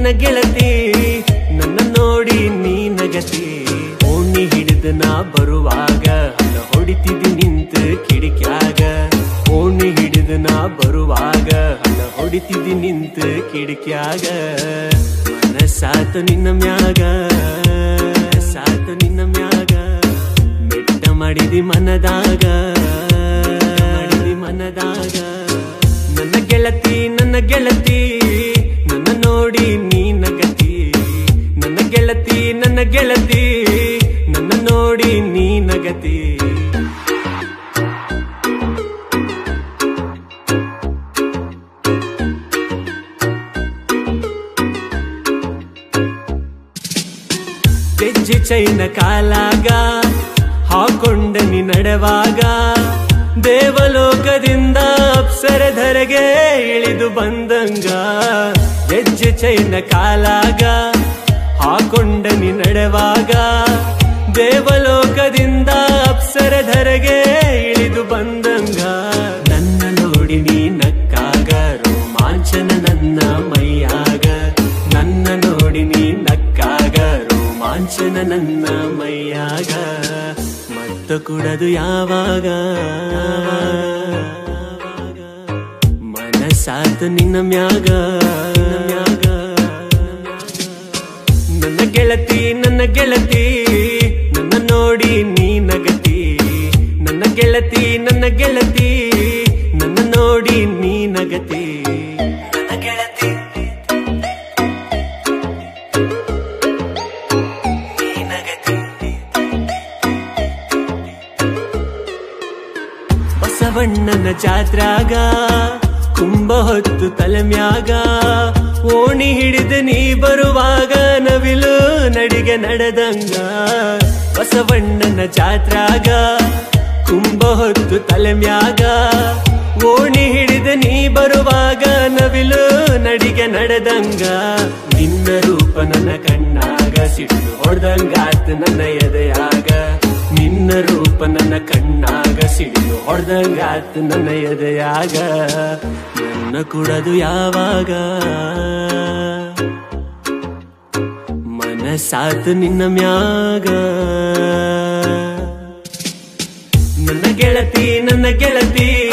ನನ್ನ ಗೆಳತಿ ನನ್ನ ನೋಡಿ ನೀ ನಗತಿ ಓಣಿ ಹಿಡಿದು ನಾ ಬರುವಾಗ ಹಣ ಹೊಡಿತಿದ್ದಿ ನಿಂತು ಕಿಡಿಕ್ಯಾಗ ಓಣಿ ಹಿಡಿದು ನಾ ಬರುವಾಗ ಹಣ ಹೊಡಿತಿದ್ದಿ ನಿಂತು ಕಿಡಿಕ್ಯಾಗ ಮನಸ್ಸಾತು ನಿನ್ನ ಮ್ಯಾಗ ಸಾತು ನಿನ್ನ ಮ್ಯಾಗ ಮೆಟ್ಟ ಮಾಡಿದಿ ಮನದಾಗ ಮಾಡಿದಿ ಮನದಾಗ ನನ್ನ ಗೆಳತಿ ನನ್ನ ಗೆಳತಿ ನನ್ನ ನೋಡಿ ನೀ ನಗತಿ ನನ್ನ ಗೆಳತಿ ನನ್ನ ಗೆಳತಿ ನನ್ನ ನೋಡಿ ನೀ ನಗತಿ ಗೆಜ್ಜೆ ಚೈನ ಕಾಲಾಗ ಹಾಕೊಂಡ ನೀ ನಡೆವಾಗ ದೇವಲೋಕದಿಂದ ಅಪ್ಸರಧರೆಗೆ ಇಳಿದು ಬಂದಂಗ ಗೆಜ್ಜೆ ಚೈನ ಕಾಲಾಗ ಹಾಕೊಂಡ ನೀ ನಡೆವಾಗ ದೇವಲೋಕದಿಂದ ಅಪ್ಸರಧರೆಗೆ ಇಳಿದು ಬಂದಂಗ ನನ್ನ ನೋಡಿ ನೀ ನಕ್ಕಾಗ ರೋಮಾಂಚನ ನನ್ನ ಮೈಯಾಗ ನನ್ನ ನೋಡಿ ನೀ ನಕ್ಕಾಗ ರೋಮಾಂಚನ ನನ್ನ ಮೈಯಾಗ ಮತ್ತ ಕುಡದು ಯಾವಾಗ ಮನಸ್ಸಾತು ನಿನ್ನ ಮ್ಯಾಗ ನಿನ್ನ ಮ್ಯಾಗ ನನ್ನ ಗೆಳತಿ ನನ್ನ ಗೆಳತಿ ನನ್ನ ನೋಡಿ ನೀ ನಗತಿ ನನ್ನ ಗೆಳತಿ ನನ್ನ ಗೆಳತಿ ನನ್ನ ನೋಡಿ ನೀ ನಗತಿ ನನ್ನ ಗೆಳತಿ ನೀ ನಗತಿ ಬಸವಣ್ಣನ ಜಾತ್ರಾಗ ಕುಂಭ ಹೊತ್ತು ತಲೆಮ್ಯಾಗ ಓಣಿ ಹಿಡಿದು ನೀ ಬರುವಾಗ ನವಿಲು ನಡಿಗೆ ನಡೆದಂಗ ಬಸವಣ್ಣನ ಜಾತ್ರಾಗ ಕುಂಭ ಹೊತ್ತು ತಲೆಮ್ಯಾಗ ಓಣಿ ಹಿಡಿದು ನೀ ಬರುವಾಗ ನವಿಲು ನಡಿಗೆ ನಡೆದಂಗ ನಿನ್ನ ರೂಪ ನನ್ನ ಕಣ್ಣಾಗ ಸಿಟ್ಟು ಹೊಡೆದಂಗಾತ್ ನನ್ನ ಎದೆಯಾಗ ನಿನ್ನ ರೂಪ ನನ್ನ ಕಣ್ಣಾಗ ಸಿಡಿದು ಹೊಡೆದಂಗಾತ್ ನನ್ನ ಎದೆಯಾಗ ನನ್ನ ಕುಡದು ಯಾವಾಗ ಮನಸ್ಸಾತು ನಿನ್ನ ಮ್ಯಾಗ ನನ್ನ ಗೆಳತಿ ನನ್ನ ಗೆಳತಿ